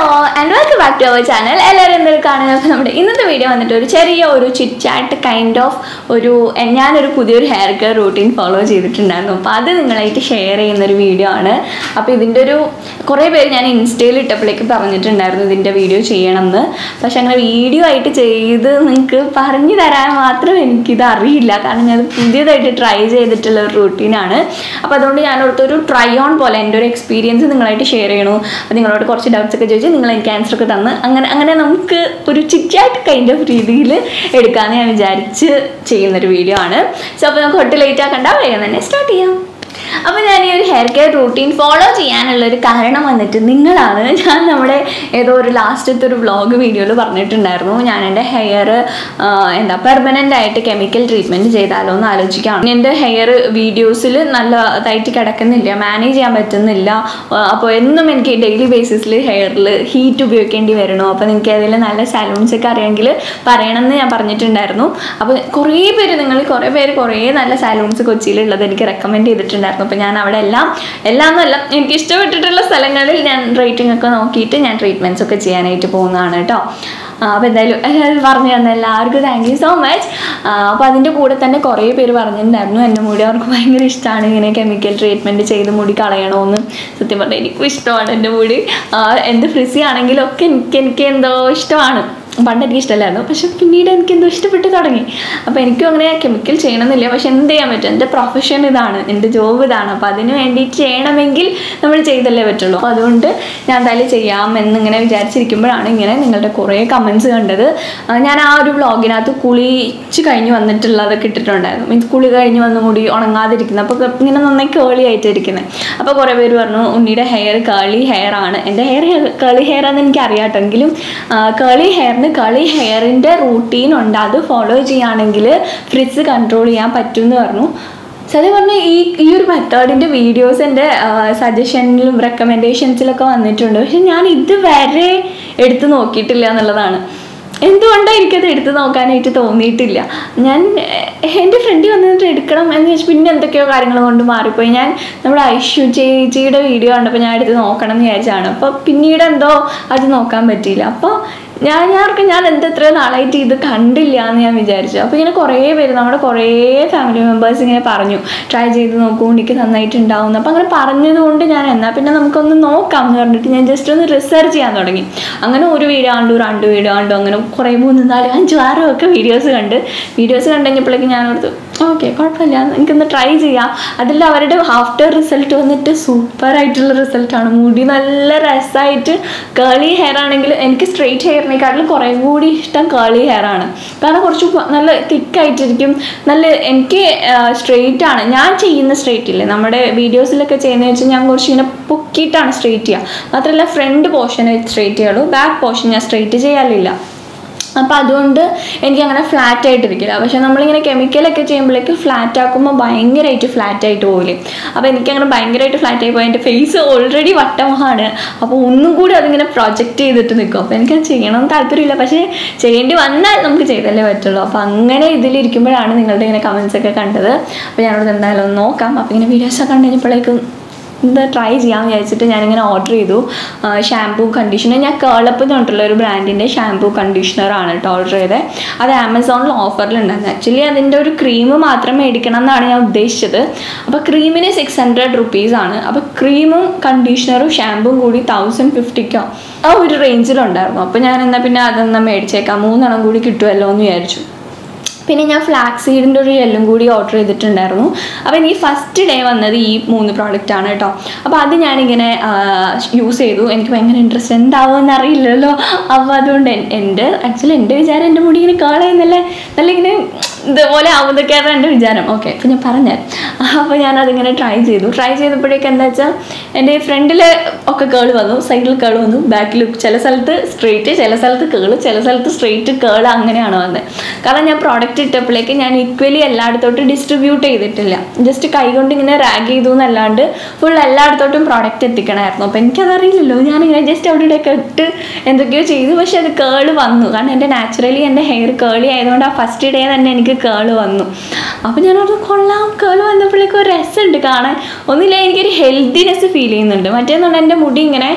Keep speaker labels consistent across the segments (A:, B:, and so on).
A: And welcome back to our channel എല്ലാവരും എന്തെങ്കിലും കാണുന്നത് അപ്പോൾ നമ്മുടെ ഇന്നത്തെ വീഡിയോ വന്നിട്ട് ഒരു ചെറിയ ഒരു ചിറ്റാറ്റ് കൈൻഡ് ഓഫ് ഒരു എ- ഞാനൊരു പുതിയൊരു ഹെയർ കെയർ റൂട്ടീൻ ഫോളോ ചെയ്തിട്ടുണ്ടായിരുന്നു അപ്പോൾ അത് നിങ്ങളായിട്ട് ഷെയർ ചെയ്യുന്ന ഒരു വീഡിയോ ആണ് അപ്പോൾ ഇതിൻ്റെ ഒരു കുറേ പേര് ഞാൻ ഇൻസ്റ്റയിൽ ഇട്ടപ്പോഴേക്ക് പറഞ്ഞിട്ടുണ്ടായിരുന്നു ഇതിൻ്റെ വീഡിയോ ചെയ്യണമെന്ന് പക്ഷെ അങ്ങനെ വീഡിയോ ആയിട്ട് ചെയ്ത് നിങ്ങൾക്ക് പറഞ്ഞു തരാൻ മാത്രം എനിക്കിത് അറിയില്ല കാരണം ഞാൻ പുതിയതായിട്ട് ട്രൈ ചെയ്തിട്ടുള്ള ഒരു റൂട്ടീനാണ് അപ്പോൾ അതുകൊണ്ട് ഞാൻ ഓർത്തൊരു ട്രൈ ഓൺ പോലെ എൻ്റെ ഒരു എക്സ്പീരിയൻസ് നിങ്ങളായിട്ട് ഷെയർ ചെയ്യണു അപ്പോൾ നിങ്ങളോട് കുറച്ച് ഡൗട്ട്സ് ഒക്കെ ചോദിച്ച് നിങ്ങൾ എനിക്ക് ആൻസർ ഒക്കെ തന്ന് അങ്ങനെ അങ്ങനെ നമുക്ക് ഒരു ചിറ്റായിട്ട് കൈൻഡ് ഓഫ് രീതിയിൽ എടുക്കാമെന്ന് ഞാൻ വിചാരിച്ച് ചെയ്യുന്നൊരു വീഡിയോ ആണ് സോ അപ്പോൾ നമുക്ക് ഒട്ടും ലേറ്റ് ആക്കണ്ട വേഗം തന്നെ സ്റ്റാർട്ട് ചെയ്യാം അപ്പോൾ ഞാൻ ഈ ഒരു ഹെയർ കെയർ റൂട്ടീൻ ഫോളോ ചെയ്യാനുള്ള ഒരു കാരണം വന്നിട്ട് നിങ്ങളാണ് ഞാൻ നമ്മുടെ ഏതോ ഒരു ലാസ്റ്റത്തെ ഒരു വ്ളോഗ് വീഡിയോയിൽ പറഞ്ഞിട്ടുണ്ടായിരുന്നു ഞാൻ എൻ്റെ ഹെയർ എന്താ പെർമനൻ്റ് ആയിട്ട് കെമിക്കൽ ട്രീറ്റ്മെൻറ്റ് ചെയ്താലോ എന്ന് ആലോചിക്കുകയാണ് എൻ്റെ ഹെയർ വീഡിയോസിൽ നല്ലതായിട്ട് കിടക്കുന്നില്ല മാനേജ് ചെയ്യാൻ പറ്റുന്നില്ല അപ്പോൾ എന്നും എനിക്ക് ഡെയിലി ബേസിസിൽ ഹെയറിൽ ഹീറ്റ് ഉപയോഗിക്കേണ്ടി വരണു അപ്പോൾ നിങ്ങൾക്ക് ഏതെങ്കിലും നല്ല സലൂൺസ് ഒക്കെ അറിയാമെങ്കിൽ പറയണമെന്ന് ഞാൻ പറഞ്ഞിട്ടുണ്ടായിരുന്നു അപ്പോൾ കുറേ പേര് നിങ്ങൾ കുറേ പേര് കുറേ നല്ല സലൂൺസ് കൊച്ചിയിലുള്ളത് എനിക്ക് റെക്കമെൻഡ് ചെയ്തിട്ടുണ്ടായിരുന്നു അപ്പോൾ ഞാൻ അവിടെ എല്ലാം എല്ലാം എന്നല്ല എനിക്ക് ഇഷ്ടപ്പെട്ടിട്ടുള്ള സ്ഥലങ്ങളിൽ ഞാൻ റേറ്റിംഗ് ഒക്കെ നോക്കിയിട്ട് ഞാൻ ട്രീറ്റ്മെൻറ്റ്സ് ഒക്കെ ചെയ്യാനായിട്ട് പോകുന്നതാണ് കേട്ടോ അപ്പോൾ എന്തായാലും എല്ലാവരും പറഞ്ഞു തന്ന എല്ലാവർക്കും താങ്ക് യു സോ മച്ച് അപ്പോൾ അതിൻ്റെ കൂടെ തന്നെ കുറേ പേര് പറഞ്ഞിട്ടുണ്ടായിരുന്നു എൻ്റെ മുടി അവർക്ക് ഭയങ്കര ഇഷ്ടമാണ് ഇങ്ങനെ കെമിക്കൽ ട്രീറ്റ്മെൻറ്റ് ചെയ്ത് മുടി കളയണമെന്ന് സത്യം പറഞ്ഞാൽ എനിക്കും ഇഷ്ടമാണ് എൻ്റെ മുടി ആ, എന്ത് ഫ്രിസി ആണെങ്കിലും ഒക്കെ എനിക്ക് എനിക്ക് എന്തോ ഇഷ്ടമാണ് പണ്ട് എനിക്ക് ഇഷ്ടമല്ലായിരുന്നു പക്ഷെ പിന്നീട് എനിക്ക് എന്തോ ഇഷ്ടപ്പെട്ട് തുടങ്ങി അപ്പോൾ എനിക്കും അങ്ങനെ കെമിക്കൽ ചെയ്യണമെന്നില്ല പക്ഷെ എന്ത് ചെയ്യാൻ പറ്റും എൻ്റെ പ്രൊഫഷൻ ഇതാണ് എൻ്റെ ജോബ് ഇതാണ് അപ്പോൾ അതിന് വേണ്ടി ചെയ്യണമെങ്കിൽ നമ്മൾ ചെയ്തല്ലേ പറ്റുള്ളൂ അപ്പോൾ അതുകൊണ്ട് ഞാൻ എന്തായാലും ചെയ്യാം എന്നിങ്ങനെ വിചാരിച്ചിരിക്കുമ്പോഴാണ് ഇങ്ങനെ നിങ്ങളുടെ കുറേ കമൻസ് കണ്ടത് ആ, ഞാൻ ആ ഒരു വ്ളോഗിനകത്ത് കുളിച്ച് കഴിഞ്ഞ് വന്നിട്ടുള്ളതൊക്കെ ഇട്ടിട്ടുണ്ടായിരുന്നു മീൻസ് കുളി കഴിഞ്ഞ് വന്ന് മുടി ഉണങ്ങാതിരിക്കുന്നത് അപ്പോൾ ഇങ്ങനെ നന്നായി കേളി ആയിട്ടിരിക്കുന്നത് അപ്പോൾ കുറേ പേര് പറഞ്ഞു ഉണ്ണിയുടെ ഹെയർ കേളി ഹെയർ ആണ് എൻ്റെ ഹെയർ കേളി ഹെയർ ആണെന്ന് എനിക്ക് അറിയാട്ടെങ്കിലും കേളി ഹെയറിന് കളി ഹെയറിൻ്റെ റൂട്ടീൻ ഉണ്ട് അത് ഫോളോ ചെയ്യുകയാണെങ്കിൽ ഫ്രിഡ്സ് കൺട്രോൾ ചെയ്യാൻ പറ്റും എന്ന് പറഞ്ഞു സത്യം പറഞ്ഞാൽ ഈ ഈ ഒരു മെത്തേഡിൻ്റെ വീഡിയോസ് എൻ്റെ സജഷനിലും റെക്കമെൻഡേഷൻസിലൊക്കെ വന്നിട്ടുണ്ട് പക്ഷെ ഞാൻ ഇതുവരെ എടുത്ത് നോക്കിയിട്ടില്ല എന്നുള്ളതാണ് എന്തുകൊണ്ടാണ് എനിക്കത് എടുത്ത് നോക്കാനായിട്ട് തോന്നിയിട്ടില്ല ഞാൻ എഹ്, എൻ്റെ ഫ്രണ്ടിൽ വന്നിട്ട് എടുക്കണം എന്ന് വെച്ചാൽ പിന്നെ എന്തൊക്കെയോ കാര്യങ്ങൾ കൊണ്ട് മാറിപ്പോയി ഞാൻ നമ്മുടെ ഐഷു ചേച്ചിയുടെ വീഡിയോ കണ്ടപ്പോൾ ഞാൻ എടുത്ത് നോക്കണം എന്ന് വിചാരിച്ചാണ് അപ്പോൾ പിന്നീട് എന്തോ അത് നോക്കാൻ പറ്റിയില്ല അപ്പോൾ ഞാൻ ഞാർക്ക് ഞാൻ എന്ത് എത്ര നാളായിട്ട് ഇത് കണ്ടില്ല എന്ന് ഞാൻ വിചാരിച്ചു അപ്പോൾ ഇങ്ങനെ കുറേ പേര് നമ്മുടെ കുറേ ഫാമിലി മെമ്പേഴ്സ് ഇങ്ങനെ പറഞ്ഞു ട്രൈ ചെയ്ത് നോക്കൂ എനിക്ക് നന്നായിട്ടുണ്ടാവും അപ്പോൾ അങ്ങനെ പറഞ്ഞതുകൊണ്ട് ഞാൻ എന്നാൽ പിന്നെ നമുക്കൊന്ന് നോക്കാം എന്ന് പറഞ്ഞിട്ട് ഞാൻ ജസ്റ്റ് ഒന്ന് റിസർച്ച് ചെയ്യാൻ തുടങ്ങി അങ്ങനെ ഒരു വീഡിയോ കണ്ടു രണ്ട് വീഡിയോ കണ്ടു അങ്ങനെ കുറേ മൂന്ന് നാല് അഞ്ച് ആറും ഒക്കെ വീഡിയോസ് കണ്ട് വീഡിയോസ് കണ്ടുകഴിഞ്ഞപ്പോഴേക്കും ഞാൻ ഓർത്തു ഓക്കെ കുഴപ്പമില്ല എനിക്കൊന്ന് ട്രൈ ചെയ്യാം അതിൽ അവരുടെ ആഫ്റ്റർ റിസൾട്ട് വന്നിട്ട് സൂപ്പർ ആയിട്ടുള്ള റിസൾട്ടാണ് മുടി നല്ല രസമായിട്ട് കേളി ഹെയർ ആണെങ്കിൽ എനിക്ക് സ്ട്രെയിറ്റ് ഹെയറിനെക്കാട്ടിലും കുറേ കൂടി ഇഷ്ടം കേളി ഹെയർ ആണ് കാരണം കുറച്ച് പ- നല്ല തിക്കായിട്ടിരിക്കും നല്ല എനിക്ക് സ്ട്രെയിറ്റ് ആണ് ഞാൻ ചെയ്യുന്ന സ്ട്രെയിറ്റ് ഇല്ലേ നമ്മുടെ വീഡിയോസിലൊക്കെ ചെയ്യുന്നത് വെച്ചാൽ ഞാൻ കുറച്ച് ഇങ്ങനെ പൊക്കിയിട്ടാണ് സ്ട്രെയിറ്റ് ചെയ്യുക മാത്രമല്ല ഫ്രണ്ട് പോർഷൻ സ്ട്രെയിറ്റ് ചെയ്യുള്ളൂ ബാക്ക് പോർഷൻ ഞാൻ സ്ട്രെയിറ്റ് ചെയ്യാറില്ല അപ്പോൾ അതുകൊണ്ട് എനിക്ക് അങ്ങനെ ഫ്ലാറ്റ് ആയിട്ടിരിക്കില്ല പക്ഷെ നമ്മളിങ്ങനെ കെമിക്കലൊക്കെ ചെയ്യുമ്പോഴേക്ക് ഫ്ലാറ്റ് ആക്കുമ്പോൾ ഭയങ്കരമായിട്ട് ഫ്ലാറ്റ് ആയിട്ട് പോകില്ലേ അപ്പോൾ എനിക്കങ്ങനെ ഭയങ്കരമായിട്ട് ഫ്ലാറ്റ് ആയി പോയി എൻ്റെ ഫേസ് ഓൾറെഡി വട്ടമാണ് അപ്പോൾ ഒന്നും കൂടി അതിങ്ങനെ പ്രൊജക്റ്റ് ചെയ്തിട്ട് നിൽക്കും അപ്പോൾ എനിക്കത് ചെയ്യണം താല്പര്യമില്ല പക്ഷേ ചെയ്യേണ്ടി വന്നാൽ നമുക്ക് ചെയ്തല്ലേ പറ്റുള്ളൂ അപ്പോൾ അങ്ങനെ ഇതിലിരിക്കുമ്പോഴാണ് നിങ്ങളുടെ ഇങ്ങനെ കമൻസ് ഒക്കെ കണ്ടത് അപ്പോൾ ഞാനോട് എന്തായാലും ഒന്ന് നോക്കാം അപ്പോൾ ഇങ്ങനെ വീഡിയോസൊക്കെ കണ്ടു കഴിഞ്ഞപ്പോഴേക്കും ഇത് ട്രൈ ചെയ്യാമെന്ന് വിചാരിച്ചിട്ട് ഞാനിങ്ങനെ ഓർഡർ ചെയ്തു ഷാംപൂ കണ്ടീഷണർ ഞാൻ കേളപ്പ് എന്ന് പറഞ്ഞിട്ടുള്ള ഒരു ബ്രാൻഡിൻ്റെ ഷാംപൂ കണ്ടീഷണറാണ് കേട്ടോ ഓർഡർ ചെയ്തത് അത് ആമസോണിൽ ഓഫറിലുണ്ടായിരുന്നു ആക്ച്വലി അതിൻ്റെ ഒരു ക്രീം മാത്രം മേടിക്കണം എന്നാണ് ഞാൻ ഉദ്ദേശിച്ചത് അപ്പോൾ ക്രീമിന് സിക്സ് ഹൺഡ്രഡ് റുപ്പീസാണ് അപ്പോൾ ക്രീമും കണ്ടീഷണറും ഷാമ്പുവും കൂടി തൗസൻഡ് ഫിഫ്റ്റിക്കോ ആ ഒരു റേഞ്ചിലുണ്ടായിരുന്നു അപ്പോൾ ഞാൻ എന്നാൽ പിന്നെ അതൊന്ന് മേടിച്ചേക്കാം മൂന്നെണ്ണം കൂടി കിട്ടുമല്ലോ എന്ന് വിചാരിച്ചു പിന്നെ ഞാൻ ഫ്ലാക്സ് സീഡിൻ്റെ ഒരു ജെല്ലും കൂടി ഓർഡർ ചെയ്തിട്ടുണ്ടായിരുന്നു അപ്പോൾ എനിക്ക് ഫസ്റ്റ് ഡേ വന്നത് ഈ മൂന്ന് പ്രോഡക്റ്റ് ആണ് കേട്ടോ അപ്പോൾ അത് ഞാനിങ്ങനെ യൂസ് ചെയ്തു എനിക്ക് ഭയങ്കര ഇൻട്രസ്റ്റ് എന്താവുമെന്ന് അറിയില്ലല്ലോ അപ്പോൾ അതുകൊണ്ട് എൻ- എൻ്റെ ആക്ച്വലി എൻ്റെ വിചാരം എൻ്റെ മുടി ഇങ്ങനെ കളയുന്നല്ലേ നല്ല ഇങ്ങനെ ഇതുപോലെ ആവുന്നതൊക്കെയാണ് എൻ്റെ വിചാരം ഓക്കെ അപ്പോൾ ഞാൻ പറഞ്ഞാൽ അപ്പോൾ ഞാൻ അതിങ്ങനെ ട്രൈ ചെയ്തു ട്രൈ ചെയ്തപ്പോഴേക്കും എന്താ വെച്ചാൽ എൻ്റെ ഫ്രണ്ടിൽ ഒക്കെ കേള് വന്നു സൈഡിൽ കേള് വന്നു ബാക്കിൽ ചില സ്ഥലത്ത് സ്ട്രെയിറ്റ് ചില സ്ഥലത്ത് കേള് ചില സ്ഥലത്ത് സ്ട്രെയിറ്റ് കേള് അങ്ങനെയാണ് വന്നത് കാരണം ഞാൻ പ്രോഡക്റ്റ് ഇട്ടപ്പോഴേക്ക് ഞാൻ ഈക്വലി എല്ലായിടത്തോട്ടും ഡിസ്ട്രിബ്യൂട്ട് ചെയ്തിട്ടില്ല ജസ്റ്റ് കൈകൊണ്ട് ഇങ്ങനെ റാഗ് ചെയ്തു എന്നല്ലാണ്ട് ഫുൾ എല്ലായിടത്തോട്ടും പ്രോഡക്റ്റ് എത്തിക്കണമായിരുന്നു അപ്പോൾ എനിക്കതറിയില്ലല്ലോ ഞാനിങ്ങനെ ജസ്റ്റ് അവിടെ ഇവിടെയൊക്കെ ഇട്ട് എന്തൊക്കെയോ ചെയ്തു പക്ഷെ അത് കേള് വന്നു കാരണം എൻ്റെ നാച്ചുറലി എൻ്റെ ഹെയർ കേളി ആയതുകൊണ്ട് ആ ഫസ്റ്റ് ഡേ തന്നെ എനിക്ക് കേള് വന്നു അപ്പോൾ ഞാൻ ഓർത്ത് കൊള്ളാം കേള് വന്നപ്പോഴേക്കും ഒരു രസമുണ്ട് കാണാൻ ഒന്നില്ല എനിക്കൊരു ഹെൽത്തിനെസ് ഫീൽ ചെയ്യുന്നുണ്ട് മറ്റേന്ന് പറഞ്ഞാൽ എൻ്റെ മുടി ഇങ്ങനെ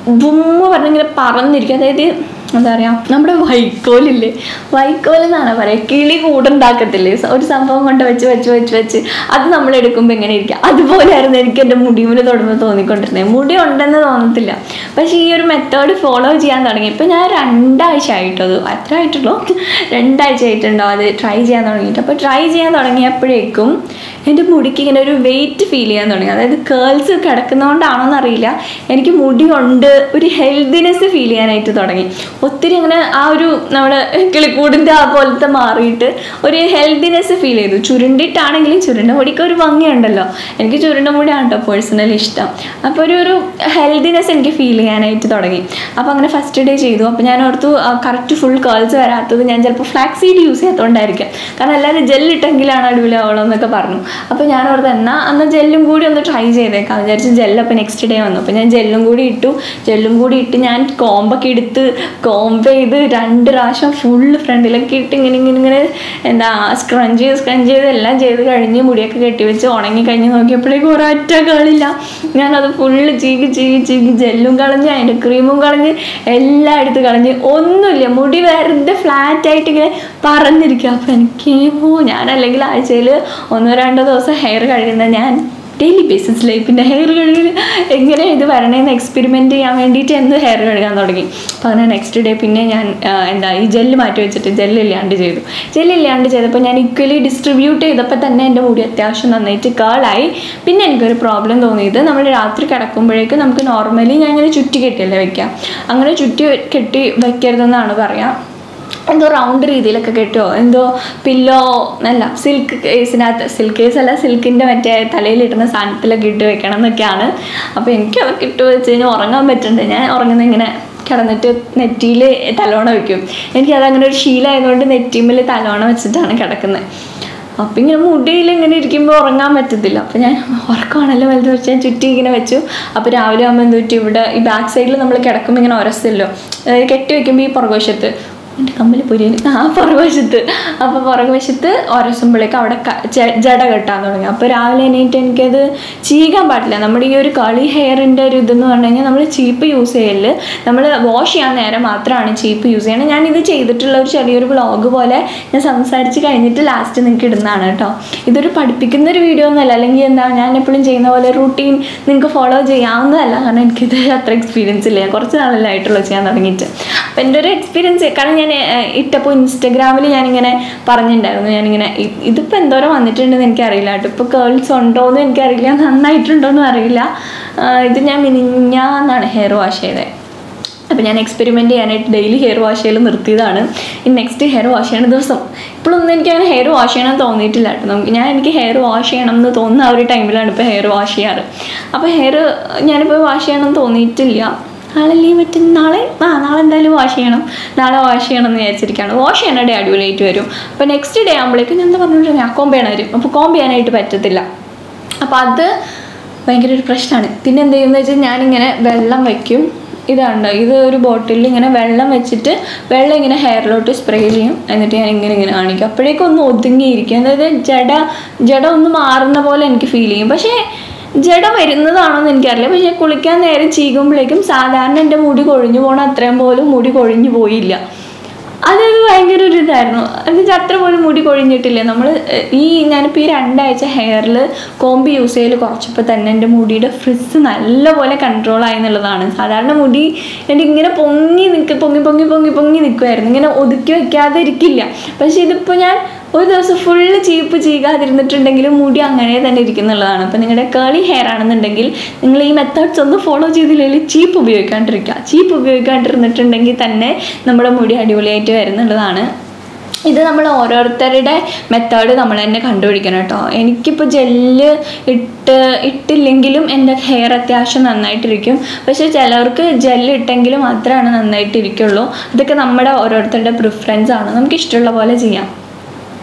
A: ബുമ്മ പറഞ്ഞിങ്ങനെ പറന്നിരിക്കും അതായത് എന്താ പറയുക നമ്മുടെ വൈക്കോലില്ലേ വൈക്കോൽ എന്നാണ് പറയുക കിളി കൂടുണ്ടാക്കത്തില്ലേ സ- ഒരു സംഭവം കൊണ്ട് വെച്ച് വെച്ച് വെച്ച് വെച്ച് അത് നമ്മൾ എടുക്കുമ്പോൾ എങ്ങനെ ഇരിക്കുക അതുപോലെയായിരുന്നു എനിക്ക് എൻ്റെ മുടിമുല തൊടുമ്പോൾ തോന്നിക്കൊണ്ടിരുന്നത് മുടി ഉണ്ടെന്ന് തോന്നത്തില്ല പക്ഷേ ഈ ഒരു മെത്തേഡ് ഫോളോ ചെയ്യാൻ തുടങ്ങി ഇപ്പം ഞാൻ രണ്ടാഴ്ച ആയിട്ടത് അത്ര ആയിട്ടുള്ളൂ രണ്ടാഴ്ച ആയിട്ടുണ്ടോ അത് ട്രൈ ചെയ്യാൻ തുടങ്ങിയിട്ട് അപ്പോൾ ട്രൈ ചെയ്യാൻ തുടങ്ങിയപ്പോഴേക്കും എൻ്റെ മുടിക്ക് ഇങ്ങനെ ഒരു വെയിറ്റ് ഫീൽ ചെയ്യാൻ തുടങ്ങി അതായത് കേൾസ് കിടക്കുന്നതുകൊണ്ടാണോ എന്നറിയില്ല എനിക്ക് മുടി കൊണ്ട് ഒരു ഹെൽത്തിനെസ് ഫീൽ ചെയ്യാനായിട്ട് തുടങ്ങി ഒത്തിരി അങ്ങനെ ആ ഒരു നമ്മുടെ കിളിക്കൂടിൻ്റെ ആ പോലത്തെ മാറിയിട്ട് ഒരു ഹെൽത്തിനെസ് ഫീൽ ചെയ്തു ചുരുണ്ടിട്ടാണെങ്കിലും ചുരുണ്ട മുടിക്ക് ഒരു ഭംഗിയുണ്ടല്ലോ എനിക്ക് ചുരുണ്ട മുടിയാണ് കേട്ടോ പേഴ്സണലി ഇഷ്ടം അപ്പോൾ ഒരു ഒരു ഹെൽത്തിനെസ് എനിക്ക് ഫീൽ ചെയ്യാനായിട്ട് തുടങ്ങി അപ്പോൾ അങ്ങനെ ഫസ്റ്റ് ഡേ ചെയ്തു അപ്പോൾ ഞാൻ ഓർത്തു കറക്റ്റ് ഫുൾ കേൾസ് വരാത്തത് ഞാൻ ചിലപ്പോൾ ഫ്ലാക്സ് സീഡ് യൂസ് ചെയ്യാത്തതുകൊണ്ടായിരിക്കും കാരണം എല്ലാവരും ജെല്ലിട്ടെങ്കിലാണ് അടിപൊളിയാവുള്ളൂ എന്നൊക്കെ പറഞ്ഞു അപ്പോൾ ഞാൻ ഓർത്ത് എന്നാൽ അന്ന് ജെല്ലും കൂടി ഒന്ന് ട്രൈ ചെയ്തേക്കാം വിചാരിച്ച് ജെല്ല് അപ്പോൾ നെക്സ്റ്റ് ഡേ വന്നു അപ്പോൾ ഞാൻ ജെല്ലും കൂടി ഇട്ടു ജെല്ലും കൂടി ഇട്ട് ഞാൻ കോമ്പൊക്കെ എടുത്ത് കോമ്പ് ചെയ്ത് രണ്ട് പ്രാവശ്യം ഫുള്ള് ഫ്രണ്ടിലൊക്കെ ഇട്ട് ഇങ്ങനെ ഇങ്ങനെ ഇങ്ങനെ എന്താ സ്ക്രഞ്ച് ചെയ്ത് സ്ക്രഞ്ച് ചെയ്ത് എല്ലാം ചെയ്ത് കഴിഞ്ഞ് മുടിയൊക്കെ കെട്ടി വെച്ച് ഉണങ്ങി കഴിഞ്ഞ് നോക്കിയപ്പോഴേക്കും ഒരൊറ്റ കളില്ല ഞാനത് ഫുള്ള് ചീകി ചീകി ചീകി ജെല്ലും കളഞ്ഞ് അതിൻ്റെ ക്രീമും കളഞ്ഞ് എല്ലാം എടുത്ത് കളഞ്ഞ് ഒന്നുമില്ല മുടി വെറുതെ ഫ്ലാറ്റ് ആയിട്ട് ഇങ്ങനെ പറന്നിരിക്കുക അപ്പം എനിക്ക് ഓ ഞാനല്ലെങ്കിൽ ആഴ്ചയിൽ ഒന്നോ രണ്ടോ ദിവസം ഹെയർ കഴുകുന്ന ഞാൻ ഡെയിലി ബേസിസിലായി പിന്നെ ഹെയർ കഴുകൽ എങ്ങനെ ഇത് വരണേന്ന് എക്സ്പെരിമെൻറ്റ് ചെയ്യാൻ വേണ്ടിയിട്ട് എന്ത് ഹെയർ കഴുകാൻ തുടങ്ങി അപ്പോൾ അങ്ങനെ നെക്സ്റ്റ് ഡേ പിന്നെ ഞാൻ ആ, എന്താ ഈ ജെല്ല് മാറ്റി വെച്ചിട്ട് ജെല്ല് ഇല്ലാണ്ട് ചെയ്തു ജെല്ല് ഇല്ലാണ്ട് ചെയ്തപ്പോൾ ഞാൻ ഇക്വലി ഡിസ്ട്രിബ്യൂട്ട് ചെയ്തപ്പോൾ തന്നെ എൻ്റെ മുടി അത്യാവശ്യം നന്നായിട്ട് കേളായി പിന്നെ എനിക്കൊരു പ്രോബ്ലം തോന്നിയത് നമ്മൾ രാത്രി കിടക്കുമ്പോഴേക്കും നമുക്ക് നോർമലി ഞാൻ ഇങ്ങനെ ചുറ്റി കെട്ടിയല്ലേ വെക്കാം അങ്ങനെ ചുറ്റി കെട്ടി വെക്കരുതെന്നാണ് പറയാം എന്തോ റൗണ്ട് രീതിയിലൊക്കെ കെട്ടോ എന്തോ പില്ലോ അല്ല സിൽക്ക് കേസിനകത്ത് സിൽക്ക് കേസ് അല്ല സിൽക്കിൻ്റെ മറ്റേ തലയിലിടുന്ന സാധനത്തിലൊക്കെ ഇട്ട് വെക്കണം എന്നൊക്കെയാണ് അപ്പോൾ എനിക്ക് അതൊക്കെ ഇട്ട് വെച്ച് കഴിഞ്ഞാൽ ഉറങ്ങാൻ പറ്റുന്നുണ്ട് ഞാൻ ഉറങ്ങുന്ന ഇങ്ങനെ കിടന്നിട്ട് നെറ്റിയിൽ തലോണ വെക്കും എനിക്കതങ്ങനെ ഒരു ശീലമായതുകൊണ്ട് നെറ്റിമിൽ തലോണ വെച്ചിട്ടാണ് കിടക്കുന്നത് അപ്പം ഇങ്ങനെ മുടിയിൽ ഇങ്ങനെ ഇരിക്കുമ്പോൾ ഉറങ്ങാൻ പറ്റത്തില്ല അപ്പം ഞാൻ ഉറക്കമാണല്ലോ വലുത് വെച്ച് ഞാൻ ചുറ്റി ഇങ്ങനെ വെച്ചു അപ്പോൾ രാവിലെ ആകുമ്പോൾ എന്ത് പറ്റി ഇവിടെ ഈ ബാക്ക് സൈഡിൽ നമ്മൾ കിടക്കുമ്പോൾ ഇങ്ങനെ ഉരസല്ലോ അതായത് കെട്ടി വെക്കുമ്പോൾ ഈ പുറകുവശത്ത് എൻ്റെ കമ്പിൽ പൊരിയൽ ആ പുറകുവശത്ത് അപ്പോൾ പുറകുവശത്ത് ഉരസുമ്പോഴേക്ക് അവിടെ ക- ജ- ജട കെട്ടാൻ തുടങ്ങി അപ്പോൾ രാവിലെ എണീറ്റ് എനിക്കത് ചീകാൻ പാടില്ല നമ്മുടെ ഈ ഒരു കളി ഹെയറിൻ്റെ ഒരു ഇതെന്ന് പറഞ്ഞു കഴിഞ്ഞാൽ നമ്മൾ ചീപ്പ് യൂസ് ചെയ്യല് നമ്മൾ വാഷ് ചെയ്യാൻ നേരം മാത്രമാണ് ചീപ്പ് യൂസ് ചെയ്യണം ഞാനിത് ചെയ്തിട്ടുള്ള ഒരു ചെറിയൊരു വ്ളോഗ് പോലെ ഞാൻ സംസാരിച്ച് കഴിഞ്ഞിട്ട് ലാസ്റ്റ് നിങ്ങൾക്ക് ഇടുന്നതാണ് കേട്ടോ ഇതൊരു പഠിപ്പിക്കുന്ന ഒരു വീഡിയോ ഒന്നുമല്ല അല്ലെങ്കിൽ എന്താ ഞാൻ എപ്പോഴും ചെയ്യുന്ന പോലെ റൂട്ടീൻ നിങ്ങൾക്ക് ഫോളോ ചെയ്യാവുന്നതല്ല കാരണം എനിക്കിത് അത്ര എക്സ്പീരിയൻസ് ഇല്ല ഞാൻ കുറച്ച് നാളല്ലേ ആയിട്ടുള്ളൂ ചെയ്യാൻ തുടങ്ങിയിട്ട് അപ്പം എൻ്റെ ഒരു എക്സ്പീരിയൻസ് കാരണം ഞാൻ ഏഹ്, ഇട്ടപ്പോൾ ഇൻസ്റ്റഗ്രാമിൽ ഞാനിങ്ങനെ പറഞ്ഞിട്ടുണ്ടായിരുന്നു ഞാനിങ്ങനെ ഇ- ഇതിപ്പോൾ എന്തോരം വന്നിട്ടുണ്ടെന്ന് എനിക്കറിയില്ല കേട്ടോ ഇപ്പോൾ കേൾസ് ഉണ്ടോ എന്ന് എനിക്കറിയില്ല നന്നായിട്ടുണ്ടോ എന്നും അറിയില്ല ആഹ്, ഇത് ഞാൻ മിനിഞ്ഞാന്നാണ് ഹെയർ വാഷ് ചെയ്തത് അപ്പോൾ ഞാൻ എക്സ്പെരിമെൻറ്റ് ചെയ്യാനായിട്ട് ഡെയിലി ഹെയർ വാഷ് ചെയ്യൽ നിർത്തിയതാണ് ഇനി നെക്സ്റ്റ് ഹെയർ വാഷ് ചെയ്യണ ദിവസം ഇപ്പോഴൊന്നും എനിക്ക് അങ്ങനെ ഹെയർ വാഷ് ചെയ്യണം തോന്നിയിട്ടില്ല കേട്ടോ നമുക്ക് ഞാൻ എനിക്ക് ഹെയർ വാഷ് ചെയ്യണം എന്ന് തോന്നുന്ന ആ ഒരു ടൈമിലാണ് ഇപ്പോൾ ഹെയർ വാഷ് ചെയ്യാറ് അപ്പോൾ ഹെയർ ഞാനിപ്പോൾ വാഷ് ചെയ്യണം എന്ന് തോന്നിയിട്ടില്ല നാളെ ലീവ് പറ്റും നാളെ ആ നാളെ എന്തായാലും വാഷ് ചെയ്യണം നാളെ വാഷ് ചെയ്യണം എന്ന് വിചാരിച്ചിരിക്കുകയാണ് വാഷ് ചെയ്യണ ഡേ അടിപൊളിയായിട്ട് വരും അപ്പോൾ നെക്സ്റ്റ് ഡേ ആകുമ്പോഴേക്കും ഞാൻ എന്താ പറഞ്ഞിട്ടുണ്ടെങ്കിൽ ആ കോമ്പ് ചെയ്യണം വരും അപ്പോൾ കോമ്പ് ചെയ്യാനായിട്ട് പറ്റത്തില്ല അപ്പോൾ അത് ഭയങ്കര ഒരു പ്രശ്നമാണ് പിന്നെ എന്ത് ചെയ്യുന്നത് വെച്ചാൽ ഞാനിങ്ങനെ വെള്ളം വയ്ക്കും ഇതാണ് ഇത് ഒരു ബോട്ടിലിൽ ഇങ്ങനെ വെള്ളം വെച്ചിട്ട് വെള്ളം ഇങ്ങനെ ഹെയറിലോട്ട് സ്പ്രേ ചെയ്യും എന്നിട്ട് ഞാൻ ഇങ്ങനെ ഇങ്ങനെ കാണിക്കും അപ്പോഴേക്കും ഒന്ന് ഒതുങ്ങിയിരിക്കും അതായത് ജട ജട ഒന്ന് മാറുന്ന പോലെ എനിക്ക് ഫീൽ ചെയ്യും പക്ഷേ ജട വരുന്നതാണോ എന്ന് എനിക്കറിയില്ല പക്ഷേ കുളിക്കാൻ നേരം ചീകുമ്പോഴേക്കും സാധാരണ എൻ്റെ മുടി കൊഴിഞ്ഞു പോകണ അത്രയും പോലും മുടി കൊഴിഞ്ഞു പോയില്ല അതൊരു ഭയങ്കര ഒരു ഇതായിരുന്നു എന്നുവെച്ചാൽ അത്ര പോലും മുടി കൊഴിഞ്ഞിട്ടില്ല നമ്മൾ ഈ ഞാനിപ്പോൾ ഈ രണ്ടാഴ്ച ഹെയറിൽ കോമ്പ് യൂസ് ചെയ്യൽ കുറച്ചപ്പോൾ തന്നെ എൻ്റെ മുടിയുടെ ഫ്രിസ് നല്ലപോലെ കൺട്രോൾ ആയി എന്നുള്ളതാണ് സാധാരണ മുടി എൻ്റെ ഇങ്ങനെ പൊങ്ങി നിൽക്ക് പൊങ്ങി പൊങ്ങി പൊങ്ങി പൊങ്ങി നിൽക്കുമായിരുന്നു ഇങ്ങനെ ഒതുക്കി വെക്കാതെ ഇരിക്കില്ല പക്ഷേ ഇതിപ്പോൾ ഞാൻ ഒരു ദിവസം ഫുള്ള് ചീപ്പ് ചീകാതിരുന്നിട്ടുണ്ടെങ്കിലും മുടി അങ്ങനെ തന്നെ ഇരിക്കുന്നുള്ളതാണ് അപ്പോൾ നിങ്ങളുടെ കേളി ഹെയർ ആണെന്നുണ്ടെങ്കിൽ നിങ്ങൾ ഈ മെത്തേഡ്സ് ഒന്നും ഫോളോ ചെയ്തില്ലെങ്കിൽ ചീപ്പ് ഉപയോഗിക്കാണ്ടിരിക്കുക ചീപ്പ് ഉപയോഗിക്കാണ്ടിരുന്നിട്ടുണ്ടെങ്കിൽ തന്നെ നമ്മുടെ മുടി അടിപൊളിയായിട്ട് വരുന്നുള്ളതാണ് ഇത് നമ്മൾ ഓരോരുത്തരുടെ മെത്തേഡ് നമ്മൾ തന്നെ കണ്ടുപിടിക്കണം കേട്ടോ എനിക്കിപ്പോൾ ജെല്ല് ഇട്ട് ഇട്ടില്ലെങ്കിലും എൻ്റെ ഹെയർ അത്യാവശ്യം നന്നായിട്ടിരിക്കും പക്ഷേ ചിലർക്ക് ജെല്ല് ഇട്ടെങ്കിൽ മാത്രമാണ് നന്നായിട്ടിരിക്കുള്ളൂ ഇതൊക്കെ നമ്മുടെ ഓരോരുത്തരുടെ പ്രിഫറൻസ് ആണ് നമുക്ക് ഇഷ്ടമുള്ള പോലെ ചെയ്യാം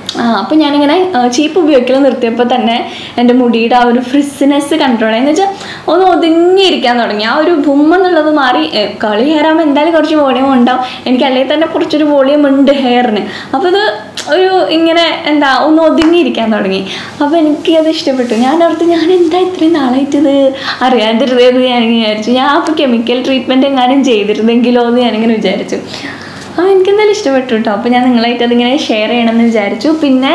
A: ആ, അപ്പോൾ ഞാനിങ്ങനെ ചീപ്പ് ഉപയോഗിക്കൽ നിർത്തിയപ്പോൾ തന്നെ എൻ്റെ മുടിയുടെ ആ ഒരു ഫ്രിസ്നെസ് കൺട്രോൾ എന്ന് വെച്ചാൽ ഒന്ന് ഒതുങ്ങിയിരിക്കാൻ തുടങ്ങി ആ ഒരു ബുമ്മ എന്നുള്ളത് മാറി ഏ, കളി ഹെയർ ആകുമ്പോൾ എന്തായാലും കുറച്ച് വോളിയം ഉണ്ടാവും എനിക്ക് അല്ലെങ്കിൽ തന്നെ കുറച്ചൊരു വോളിയം ഉണ്ട് ഹെയറിന് അപ്പോൾ ഇത് ഒരു ഇങ്ങനെ എന്താ ഒന്ന് ഒതുങ്ങിയിരിക്കാൻ തുടങ്ങി അപ്പോൾ എനിക്ക് അത് ഇഷ്ടപ്പെട്ടു ഞാൻ ഓർത്ത് ഞാൻ എന്താ ഇത്രയും നാളായിട്ട് ഇത് അറിയാതിരുന്നത് ഞാൻ വിചാരിച്ചു ഞാൻ അപ്പോൾ കെമിക്കൽ ട്രീറ്റ്മെൻറ്റ് എങ്ങാനും ചെയ്തിരുന്നെങ്കിലോ എന്ന് ഞാനിങ്ങനെ വിചാരിച്ചു ആ എനിക്കെന്തായാലും ഇഷ്ടപ്പെട്ടു കേട്ടോ അപ്പോൾ ഞാൻ നിങ്ങളായിട്ട് അതിങ്ങനെ ഷെയർ ചെയ്യണമെന്ന് വിചാരിച്ചു പിന്നെ